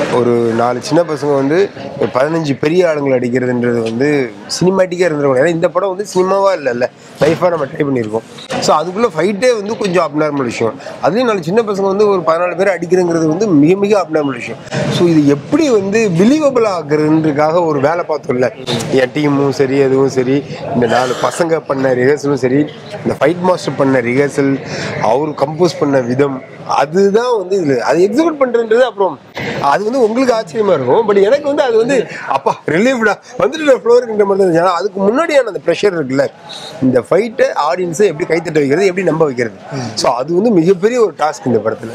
ஒரு நாலு சின்ன பசங்க வந்து ஒரு பதினஞ்சு பெரிய ஆளுங்களை அடிக்கிறதுன்றது வந்து சினிமாட்டிக்காக இருந்துருக்கும் ஏன்னா இந்த படம் வந்து சினிமாவா இல்லைல்ல லைஃபாக நம்ம ட்ரை பண்ணியிருக்கோம் ஸோ அதுக்குள்ளே ஃபைட்டே வந்து கொஞ்சம் அப்நார்மல் விஷயம் அதுலேயும் நாலு சின்ன பசங்க வந்து ஒரு பதினாலு பேர் அடிக்கிறங்கிறது வந்து மிக மிக அப்நார்மல் விஷயம் ஸோ இது எப்படி வந்து பிலீவபிள் ஆகுறதுன்றதுக்காக ஒரு வேலை பார்த்தோம்ல என் டீமும் சரி அதுவும் சரி இந்த நாலு பசங்க பண்ண ரிஹர்சலும் சரி இந்த ஃபைட் மாஸ்டர் பண்ண ரிஹர்சல் அவர் கம்போஸ் பண்ண விதம் அதுதான் வந்து இதுல அது எக்ஸிக்யூட் பண்றதுன்றது அப்புறம் அது வந்து உங்களுக்கு ஆச்சரியமா இருக்கும் பட் எனக்கு வந்து அது வந்து அப்பா ரிலீஃப்டா வந்துட்டு ஃப்ளோருங்கிற மாதிரி தான் இருந்துச்சு. ஆனா அதுக்கு முன்னாடியான அந்த ப்ரெஷர் இருக்குல்ல இந்த ஃபைட்டை ஆடியன்ஸை எப்படி கைத்தட்ட வைக்கிறது எப்படி நம்ப வைக்கிறது ஸோ அது வந்து மிகப்பெரிய ஒரு டாஸ்க் இந்த படத்துல